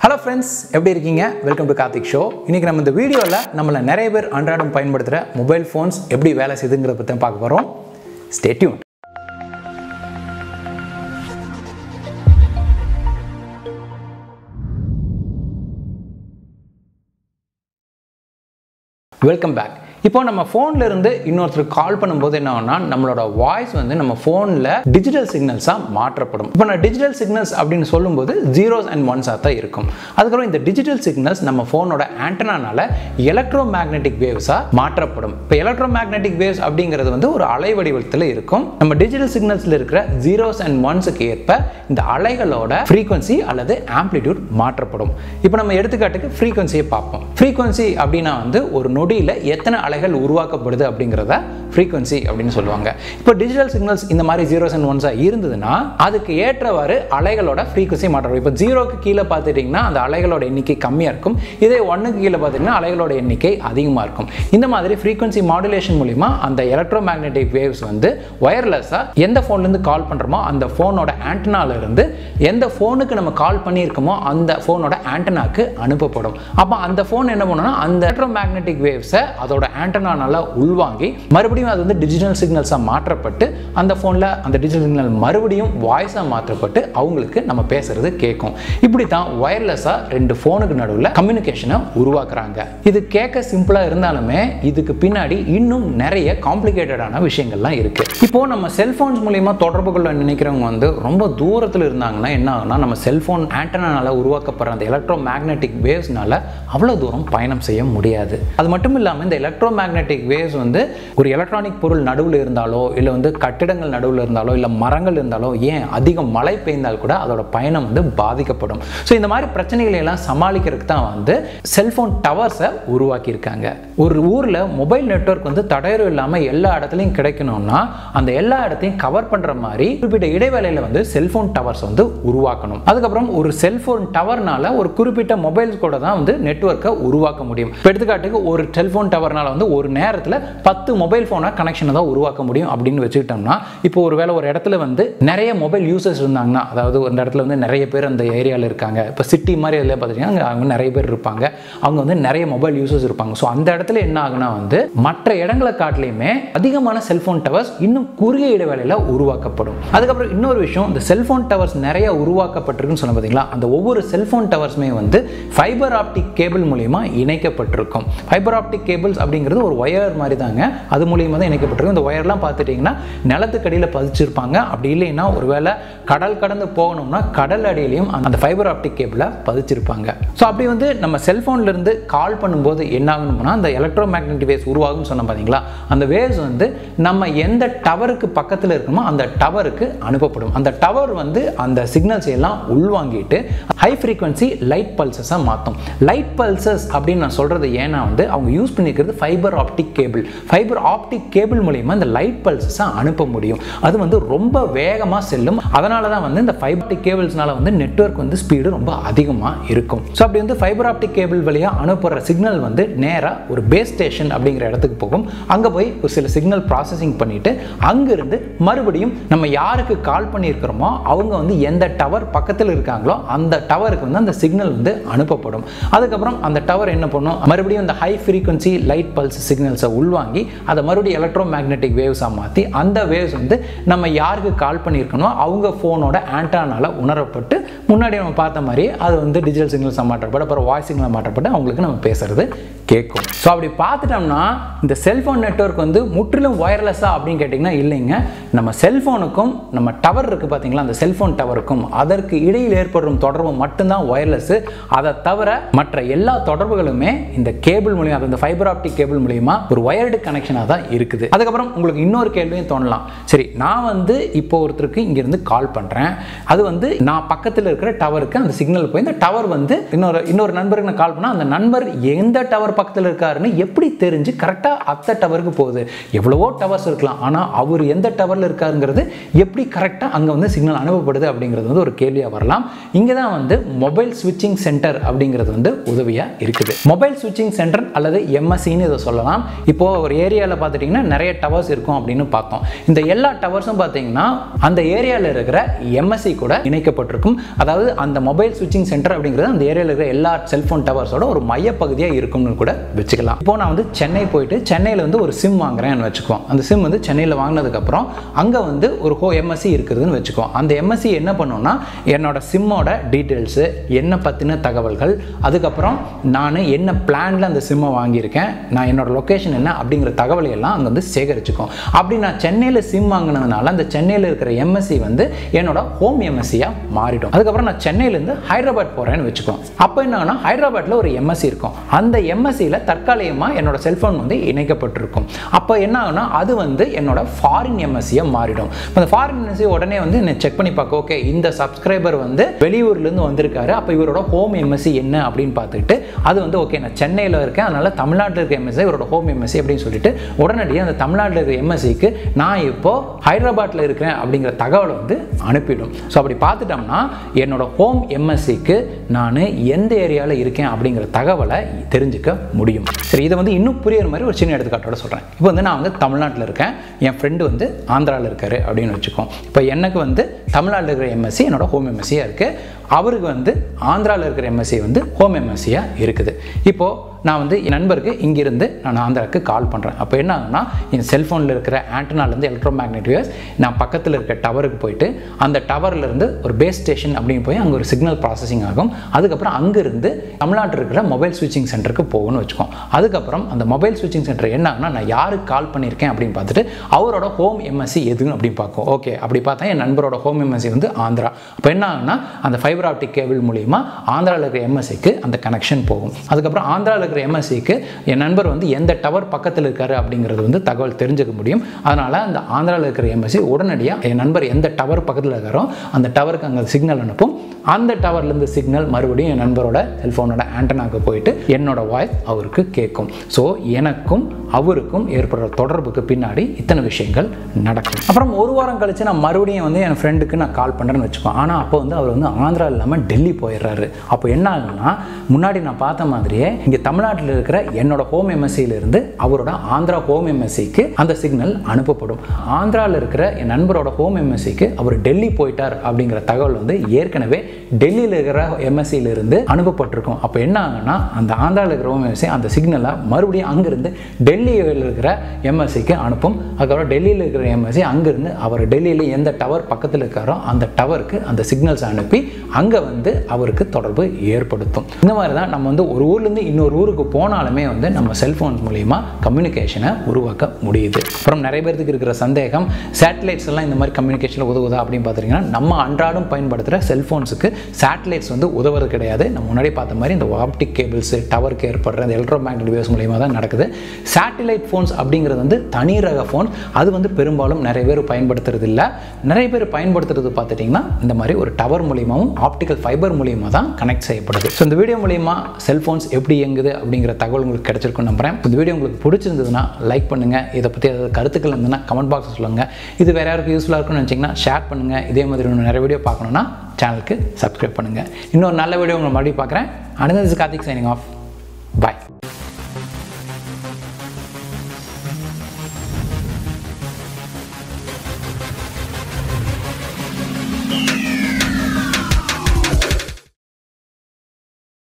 hello friends எப்படி இருக்கீங்க welcome to Karthik show இன்னைக்கு நம்ம இந்த வீடியோவில் நம்மள நிறைய பேர் அன்றாடம் பயன்படுத்துகிற மொபைல் ஃபோன்ஸ் எப்படி வேலை செய்யுதுங்கிறத பற்றி தான் பார்க்க போகிறோம் ஸ்டேட்யூன் வெல்கம் பேக் இப்போ நம்ம ஃபோன்ல இருந்து இன்னொருத்தருக்கு கால் பண்ணும்போது என்ன ஆகும்னா நம்மளோட வாய்ஸ் வந்து நம்ம ஃபோனில் டிஜிட்டல் சிக்னல்ஸாக மாற்றப்படும் இப்போ நான் டிஜிட்டல் சிக்னல்ஸ் அப்படின்னு சொல்லும்போது ஜீரோஸ் அண்ட் ஒன்ஸாக தான் இருக்கும் அதுக்கப்புறம் இந்த டிஜிட்டல் சிக்னல்ஸ் நம்ம ஃபோனோட ஆண்டனானால எலக்ட்ரோ மேக்னெட்டிக் வேவ்ஸாக மாற்றப்படும் இப்போ எலக்ட்ரோ மேக்னெட்டிக் வேவ்ஸ் அப்படிங்கிறது வந்து ஒரு அலை வடிவத்தில் இருக்கும் நம்ம டிஜிட்டல் சிக்னல்ஸில் இருக்கிற ஜீரோஸ் அண்ட் ஒன்ஸுக்கு ஏற்ப இந்த அலைகளோட ஃப்ரீக்வன்சி அல்லது ஆம்ப்ளிடியூட் மாற்றப்படும் இப்போ நம்ம எடுத்துக்காட்டுக்கு ஃப்ரீக்வன்சியை பார்ப்போம் ஃப்ரீக்வன்சி அப்படின்னா வந்து ஒரு நொடியில் எத்தனை அலைகள் உருவாக்கப்படுது அப்படிங்கிறத ஃப்ரீக்வன்சி அப்படின்னு சொல்லுவாங்க இப்போ டிஜிட்டல் சிக்னல்ஸ் இந்த மாதிரி ஜீரோஸ் அண்ட் ஒன்ஸாக இருந்ததுன்னா அதுக்கு ஏற்றவாறு அலைகளோட ஃப்ரீக்வன்சி மாற்றம் இப்போ ஜீரோக்கு கீழே பார்த்துட்டிங்கன்னா அந்த அலைகளோட எண்ணிக்கை கம்மியாக இருக்கும் இதே ஒன்றுக்கு கீழே பார்த்துட்டிங்கன்னா அலைகளோட எண்ணிக்கை அதிகமாக இருக்கும் இந்த மாதிரி ஃப்ரீக்வன்சி மாடுலேஷன் மூலிமா அந்த எலக்ட்ரோ மேக்னெட்டிக் வேவ்ஸ் வந்து ஒயர்லெஸ்ஸாக எந்த ஃபோன்லேருந்து கால் பண்ணுறோமோ அந்த ஃபோனோட ஆண்டனால இருந்து எந்த ஃபோனுக்கு நம்ம கால் பண்ணியிருக்கோமோ அந்த ஃபோனோட ஆண்டனாக்கு அனுப்பப்படும் அப்போ அந்த ஃபோன் என்ன பண்ணுன்னா அந்த எலக்ட்ரோ மேக்னெட்டிக் வேவ்ஸை அதோட ஆண்டனானால உள்வாங்கி மறுபடியும் அது வந்து டிஜிட்டல் சிக்னல்ஸாக மாற்றப்பட்டு அந்த ஃபோனில் அந்த டிஜிட்டல் சிக்னல் மறுபடியும் வாய்ஸாக மாற்றப்பட்டு அவங்களுக்கு நம்ம பேசுறது கேட்கும் இப்படி தான் ஒயர்லெஸ்ஸாக ரெண்டு ஃபோனுக்கு நடுவில் கம்யூனிகேஷனை உருவாக்குறாங்க இது கேட்க சிம்பிளாக இருந்தாலுமே இதுக்கு பின்னாடி இன்னும் நிறைய காம்ப்ளிகேட்டடான விஷயங்கள்லாம் இருக்கு இப்போ நம்ம செல்போன்ஸ் மூலியமா தொடர்பு கொள்ள நினைக்கிறவங்க வந்து ரொம்ப தூரத்தில் இருந்தாங்கன்னா என்ன ஆகும்னா நம்ம செல்போன் ஆண்டனால உருவாக்கப்படுற அந்த எலக்ட்ரோ மேக்னெட்டிக் வேவ்ஸ்னால அவ்வளோ தூரம் பயணம் செய்ய முடியாது அது மட்டும் இல்லாமல் இந்த எலக்ட்ரோ மேக்னெட்டிக் வேவ்ஸ் வந்து ஒரு எலக்ட்ரானிக் பொருள் நடுவில் இருந்தாலோ இல்லை வந்து கட்டிடங்கள் நடுவில் இருந்தாலோ இல்லை மரங்கள் இருந்தாலோ ஏன் அதிகம் மழை பெய்ந்தால் கூட அதோட பயணம் வந்து பாதிக்கப்படும் ஸோ இந்த மாதிரி பிரச்சனைகளை எல்லாம் சமாளிக்கிறதுக்கு தான் வந்து செல்போன் டவர்ஸை உருவாக்கியிருக்காங்க ஒரு ஊரில் மொபைல் நெட்வொர்க் வந்து தடையரும் இல்லாமல் எல்லா இடத்துலையும் கிடைக்கணும்னா அந்த எல்லா இடத்தையும் கவர் பண்ணுற மாதிரி குறிப்பிட்ட இடைவேளையில் வந்து செல்போன் டவர்ஸ் வந்து உருவாக்கணும் அதுக்கப்புறம் ஒரு செல்போன் டவர்னால ஒரு குறிப்பிட்ட மொபைல்ஸ் கூட தான் வந்து நெட்வொர்க்கை உருவாக்க முடியும் இப்போ எடுத்துக்காட்டுக்கு ஒரு செல்போன் டவர்னால வந்து ஒரு நேரத்தில் பத்து மொபைல் ஃபோனாக கனெக்ஷனை தான் உருவாக்க முடியும் அப்படின்னு வச்சுக்கிட்டோம்னா இப்போ ஒரு வேளை ஒரு இடத்துல வந்து நிறைய மொபைல் யூசர்ஸ் இருந்தாங்கன்னா அதாவது அந்த இடத்துல வந்து நிறைய பேர் அந்த ஏரியாவில் இருக்காங்க இப்போ சிட்டி மாதிரி இதில் பார்த்துட்டிங்கன்னா அங்கே அவங்க நிறைய பேர் இருப்பாங்க அவங்க வந்து நிறைய மொபைல் யூசர்ஸ் இருப்பாங்க ஸோ அந்த இடத்துல என்ன ஆகுனா வந்து மற்ற இடங்களை காட்டிலையுமே அதிகமான செல்போன் டவர்ஸ் இன்னும் குறுகிய இடைவேளையில் உருவாக்கப்படும் அதுக்கப்புறம் இன்னொரு விஷயம் இந்த செல்போன் டவர்ஸ் நிறைய உருவாக்கப்பட்டிருக்குன்னு சொன்ன பார்த்தீங்களா அந்த ஒவ்வொரு செல்போன் டவர்ஸுமே வந்து ஃபைபர் ஆப்டிக் கேபிள் மூலியமா இணைக்கப்பட்டிருக்கும் ஃபைபர் ஆப்டிக் கேபிள்ஸ் அப்படிங்கிறது ஒரு ஒயர் மாதிரி தாங்க அது மூலியமாக தான் இணைக்கப்பட்டிருக்கும் இந்த ஒயர்லாம் பார்த்துட்டிங்கன்னா நிலத்துக்கடியில் பதிச்சிருப்பாங்க அப்படி இல்லைன்னா ஒருவேளை கடல் கடந்து போகணும்னா கடல் அடியிலையும் அந்த ஃபைபர் ஆப்டிக் கேபிளை பதிச்சிருப்பாங்க ஸோ அப்படி வந்து நம்ம செல்ஃபோன்லேருந்து கால் பண்ணும்போது என்ன ஆகணும்னா அந்த எலக்ட்ரோ மேக்னெட்டிக் வேவ்ஸ் உருவாகும்னு சொன்னோம் பார்த்தீங்களா அந்த வேவ்ஸ் வந்து நம்ம எந்த டவருக்கு பக்கத்தில் இருக்கணுமோ அந்த டவருக்கு அனுப்பப்படும் அந்த டவர் வந்து அந்த சிக்னல்ஸ் எல்லாம் உள்வாங்கிட்டு ஹை ஃப்ரீக்வன்சி லைட் பல்சஸாக மாற்றும் லைட் பல்சஸ் அப்படின்னு நான் சொல்கிறது ஏன்னா வந்து அவங்க யூஸ் பண்ணிக்கிறது fibre optic cable fibre optic cable மூலியமாக இந்த லைட் பல்சஸை அனுப்ப முடியும் அது வந்து ரொம்ப வேகமாக செல்லும் அதனால தான் வந்து இந்த ஃபைபர் ஆப்டிக் கேபிள்ஸ்னால வந்து நெட்வொர்க் வந்து ஸ்பீடு ரொம்ப அதிகமாக இருக்கும் ஸோ அப்படி வந்து ஃபைபர் ஆப்டிக் கேபிள் வழியாக அனுப்புகிற சிக்னல் வந்து நேராக ஒரு பேஸ் ஸ்டேஷன் அப்படிங்கிற இடத்துக்கு போகும் அங்கே போய் ஒரு சில சிக்னல் ப்ராசஸிங் பண்ணிட்டு அங்கிருந்து மறுபடியும் நம்ம யாருக்கு கால் பண்ணியிருக்கிறோமோ அவங்க வந்து எந்த டவர் பக்கத்தில் இருக்காங்களோ அந்த டவருக்கு வந்து அந்த சிக்னல் வந்து அனுப்பப்படும் அதுக்கப்புறம் அந்த டவர் என்ன பண்ணும் மறுபடியும் இந்த ஹை ஃப்ரீக்வன்சி லைட் பல்ஸ் சிக்னல்ஸை உள்வாங்கி அதை மறுபடியும் எலக்ட்ரோ மேக்னெட்டிக் வேவ்ஸாக மாற்றி அந்த வேவ்ஸ் வந்து நம்ம யாருக்கு கால் பண்ணியிருக்கணும் அவங்க ஃபோனோட ஆண்டானால உணரப்பட்டு முன்னாடி நம்ம பார்த்த மாதிரி அது வந்து டிஜிட்டல் சிக்னல்ஸாக மாற்றப்பட்டு அப்புறம் வாய்ஸ் சிக்னல் மாற்றப்பட்டு அவங்களுக்கு நம்ம பேசுறது கேட்கும் ஸோ அப்படி பார்த்துட்டோம்னா இந்த செல்ஃபோன் நெட்வொர்க் வந்து முற்றிலும் ஒயர்லெஸ்ஸாக அப்படின்னு கேட்டிங்கன்னா இல்லைங்க நம்ம செல்ஃபோனுக்கும் நம்ம டவர் இருக்குது பார்த்தீங்களா அந்த செல்ஃபோன் டவருக்கும் அதற்கு இடையில் ஏற்படும் தொடர்பு மட்டும்தான் ஒயர்லெஸ் அதை தவிர மற்ற எல்லா தொடர்புகளுமே இந்த கேபிள் மூலியம் அது இந்த ஃபைபர் ஆப்டிக் கேபிள் மூலியமா ஒரு ஒயர்டு கனெக்ஷனாக தான் இருக்குது அதுக்கப்புறம் உங்களுக்கு இன்னொரு கேள்வியும் தோணலாம் சரி நான் வந்து இப்போ ஒருத்தருக்கு இங்கிருந்து கால் பண்ணுறேன் அது வந்து நான் பக்கத்தில் இருக்கிற டவருக்கு அந்த சிக்னல் போய் இந்த டவர் வந்து இன்னொரு இன்னொரு நண்பருக்கு நான் கால் பண்ணால் அந்த நண்பர் எந்த டவர் பக்கத்தில் இருக்காருன்னு எப்படி தெரிஞ்சு கரெக்டாக அத்த டவருக்கு போகுது எவ்வளவோ டவர்ஸ் இருக்கலாம் ஆனால் அவர் எந்த டவரில் இருக்காருங்கிறது எப்படி கரெக்டாக அங்கே வந்து சிக்னல் அனுப்பப்படுது அப்படிங்கிறது வந்து ஒரு கேள்வியாக வரலாம் இங்கே தான் வந்து மொபைல் ஸ்விட்சிங் சென்டர் அப்படிங்கிறது வந்து உதவியாக இருக்குது மொபைல் ஸ்விட்சிங் சென்டர் அல்லது எம்எஸ்சின்னு இதை சொல்லலாம் இப்போ ஒரு ஏரியாவில் பார்த்துட்டிங்கன்னா நிறைய டவர்ஸ் இருக்கும் அப்படின்னு பார்த்தோம் இந்த எல்லா டவர்ஸும் பார்த்தீங்கன்னா அந்த ஏரியாவில் இருக்கிற எம்எஸ்சி கூட இணைக்கப்பட்டிருக்கும் அதாவது அந்த மொபைல் ஸ்விட்சிங் சென்டர் அப்படிங்கிறது அந்த ஏரியாவில் இருக்கிற எல்லா செல்ஃபோன் டவர்ஸோட ஒரு மையப்பகுதியாக இருக்கும்னு கூட வச்சுக்கலாம் இப்போ நான் வந்து சென்னை போயிட்டு சென்னையில் வந்து ஒரு சிம் வாங்குறேன்னு வச்சுக்குவோம் அந்த சிம் வந்து சென்னையில் வாங்கினதுக்கப்புறம் அங்கே வந்து ஒரு ஹோ எம்எஸ்சி இருக்குதுன்னு வச்சுக்குவோம் அந்த எம்எஸ்சி என்ன பண்ணுன்னா என்னோட சிம்மோட டீட்டெயில்ஸு என்ன பற்றின தகவல்கள் அதுக்கப்புறம் நான் என்ன பிளானில் அந்த சிம்மை வாங்கியிருக்கேன் நான் என்னோட லொக்கேஷன் என்ன அப்படிங்கிற தகவலை எல்லாம் அங்கே வந்து சேகரிச்சுக்கும் அப்படி நான் சென்னையில் சிம் வாங்கினதுனால அந்த சென்னையில் இருக்கிற எம்எஸ்சி வந்து என்னோட ஹோம் எம்எஸ்சியாக மாறிடும் அதுக்கப்புறம் நான் சென்னையிலேருந்து ஹைதராபாத் போகிறேன்னு வச்சுக்கோம் அப்போ என்னன்னா ஹைதராபாத்தில் ஒரு எம்எஸ்சி இருக்கும் அந்த எம்எஸ்சியில் தற்காலிகமாக என்னோட செல்ஃபோன் வந்து இணைக்கப்பட்டிருக்கும் அப்போ என்ன ஆகுனா அது வந்து என்னோட ஃபாரின் எம்எஸ்சியாக மாறிடும் இப்போ அந்த ஃபாரின் எம்எஸ்சி உடனே வந்து என்ன செக் பண்ணி பார்க்க ஓகே இந்த சப்ஸ்கிரைபர் வந்து வெளியூர்லேருந்து வந்திருக்காரு அப்போ இவரோட ஹோம் எம்எஸ்சி என்ன அப்படின்னு பார்த்துட்டு அது வந்து ஓகே நான் சென்னையில் இருக்கேன் அதனால தமிழ்நாட்டில் இருக்க எம்எஸ்சி இவரோட ஹோம் எம்எஸ்சி அப்படின்னு சொல்லிட்டு உடனடியாக அந்த தமிழ்நாட்டில் இருக்கிற எம்எஸ்சிக்கு நான் இப்போ ஹைதராபாத்தில் இருக்கிறேன் அப்படிங்கிற தகவலை வந்து அனுப்பிடும் ஸோ அப்படி பார்த்துட்டோம்னா என்னோட ஹோம் எம்எஸ்சிக்கு நான் எந்த ஏரியாவில் இருக்கேன் அப்படிங்கிற தகவலை தெரிஞ்சுக்க முடியும் சரி இதை வந்து இன்னும் புரியுற மாதிரி ஒரு சின்ன எடுத்துக்காட்டோட சொல்கிறேன் இப்போ வந்து நான் வந்து தமிழ்நாட்டில் இருக்கேன் என் ஃப்ரெண்டு வந்து ஆந்திராவில் இருக்காரு அப்படின்னு வச்சுக்கோம் இப்போ எனக்கு வந்து தமிழ்நாட்டில் இருக்கிற எம்எஸ்சி என்னோட ஹோம் எம்எஸ்சியாக இருக்குது அவருக்கு வந்து ஆந்திராவில் இருக்கிற எம்எஸ்சி வந்து ஹோம் எம்எஸ்சியாக இருக்குது இப்போது நான் வந்து என் நண்பருக்கு இங்கிருந்து நான் ஆந்திராவுக்கு கால் பண்ணுறேன் அப்போ என்ன ஆகுனா என் செல்ஃபோனில் இருக்கிற ஆண்டனாலேருந்து எலக்ட்ரோ மேக்னெட் வேவ்ஸ் நான் பக்கத்தில் இருக்க டவருக்கு போயிட்டு அந்த டவர்லேருந்து ஒரு பேஸ் ஸ்டேஷன் அப்படின்னு போய் அங்கே ஒரு சிக்னல் ப்ராசஸிங் ஆகும் அதுக்கப்புறம் அங்கேருந்து தமிழ்நாட்டில் இருக்கிற மொபைல் ஸ்விட்சிங் சென்டருக்கு போகணும்னு வச்சுக்கோம் அதுக்கப்புறம் அந்த மொபைல் ஸ்விட்சிங் சென்டர் என்ன ஆகுனா நான் யாருக்கு கால் பண்ணியிருக்கேன் அப்படின்னு பார்த்துட்டு அவரோட ஹோம் எம்எஸ்சி எதுன்னு அப்படின்னு பார்க்கும் ஓகே அப்படி பார்த்தா என் நண்பரோட ஹோம் எம்எஸ்சி வந்து ஆந்திரா அப்போ என்ன ஆகுனா அந்த ஃபைபர் ஆப்டிக் கேபிள் மூலிமா ஆந்திராவில் இருக்கிற எம்எஸ்சிக்கு அந்த கனெக்ஷன் போகும் அதுக்கப்புறம் ஆந்திராவில் இருக்கிற எம்எஸ்சிக்கு என் நண்பர் வந்து எந்த டவர் பக்கத்தில் இருக்காரு அப்படிங்கிறது வந்து தகவல் தெரிஞ்சுக்க முடியும் அதனால் அந்த ஆந்திராவில் இருக்கிற எம்எஸ்சி உடனடியாக என் நண்பர் எந்த டவர் பக்கத்தில் இருக்காரோ அந்த டவருக்கு அங்கே சிக்னல் அனுப்பும் அந்த டவர்லேருந்து சிக்னல் மறுபடியும் என் நண்பரோட செல்ஃபோனோட ஆண்டனாக்கு போயிட்டு என்னோட வாய்ஸ் அவருக்கு கேட்கும் ஸோ எனக்கும் அவருக்கும் ஏற்படுற தொடர்புக்கு பின்னாடி இத்தனை விஷயங்கள் நடக்கும் அப்புறம் ஒரு வாரம் கழிச்சு நான் மறுபடியும் வந்து என் ஃப்ரெண்டுக்கு நான் கால் பண்ணுறேன்னு வச்சுக்கோம் ஆனால் அப்போ வந்து அவர் வந்து ஆந்திரா இல்லாமல் டெல்லி போயிடுறாரு அப்போ என்ன ஆகுன்னா முன்னாடி நான் பார்த்த மாதிரியே இங்கே தமிழ்நாட்டில் இருக்கிற என்னோட ஹோம் எம்எஸ்சியிலிருந்து அவரோட ஆந்திரா ஹோம் எம்எஸ்சிக்கு அந்த சிக்னல் அனுப்பப்படும் ஆந்திராவில் இருக்கிற என் நண்பரோட ஹோம் எம்எஸ்சிக்கு அவர் டெல்லி போயிட்டார் அப்படிங்கிற தகவல் வந்து ஏற்கனவே டெல்லியில் இருக்கிற எம்எஸ்சியிலிருந்து அனுப்பப்பட்டிருக்கும் அப்போ என்ன ஆகுன்னா அந்த ஆந்திராவில் இருக்கிற ஹோம் எம்எஸ்சி அந்த சிக்னலை மறுபடியும் அங்கிருந்து டெல்லியில் இருக்கிற எம்எஸ்சிக்கு அனுப்பும் அதுக்கப்புறம் டெல்லியில் இருக்கிற எம்எஸ்சி அங்கிருந்து அவர் டெல்லியில் எந்த டவர் பக்கத்தில் இருக்காரோ அந்த டவருக்கு அந்த சிக்னல்ஸ் அனுப்பி அங்கே வந்து அவருக்கு தொடர்பு ஏற்படுத்தும் இந்த மாதிரி தான் நம்ம வந்து ஒரு ஊர்லேருந்து இன்னொரு ஊருக்கு போனாலுமே வந்து நம்ம செல்ஃபோன்ஸ் மூலிமா கம்யூனிகேஷனை உருவாக்க முடியுது அப்புறம் நிறைய பேருக்கு இருக்கிற சந்தேகம் சேட்டலைட்ஸ் எல்லாம் இந்த மாதிரி கம்யூனிகேஷனில் உதவுதா அப்படின்னு பார்த்துட்டிங்கன்னா நம்ம அன்றாடம் பயன்படுத்துகிற செல்ஃபோன்ஸுக்கு சேட்டலைட்ஸ் வந்து உதவுறது கிடையாது நம்ம முன்னாடி பார்த்த மாதிரி இந்த ஆப்டிக் கேபிள்ஸ் டவருக்கு ஏற்படுற இந்த எலக்ட்ரோ மேக்னெட் வேவ்ஸ் மூலியமாக தான் நடக்குது சேட்டலைட் ஃபோன்ஸ் அப்படிங்கிறது வந்து தனி ரக ஃபோன் அது வந்து பெரும்பாலும் நிறைய பேர் பயன்படுத்துறது இல்லை நிறைய பேர் பயன்படுத்துறது பார்த்துட்டிங்கன்னா இந்த மாதிரி ஒரு டவர் மூலியமாகவும் ஆப்டிக்கல் ஃபைபர் மூலியமாக தான் கனெக்ட் செய்யப்படுது ஸோ இந்த வீடியோ மூலியமா செல்ஃபோன்ஸ் எப்படி இயங்குது அப்படிங்கிற தகவல் உங்களுக்கு கிடைச்சிருக்கும் நம்புறேன் இந்த வீடியோ உங்களுக்கு பிடிச்சிருந்ததுன்னா லைக் பண்ணுங்கள் இதை பற்றி ஏதாவது கருத்துக்கள் இருந்ததுன்னா கமெண்ட் பாக்ஸ் சொல்லுங்கள் இது வேற யாருக்கு யூஸ்ஃபுல்லாக இருக்கும்னு நினச்சிங்கன்னா ஷேர் பண்ணுங்கள் இதே மாதிரி இன்னும் நிறைய வீடியோ பார்க்கணுன்னா சேனலுக்கு சப்ஸ்கிரைப் பண்ணுங்கள் இன்னொரு நல்ல வீடியோ உங்களை மறுபடியும் பார்க்குறேன் அனந்தஸ் கார்த்திக் சைனிங் ஆஃப்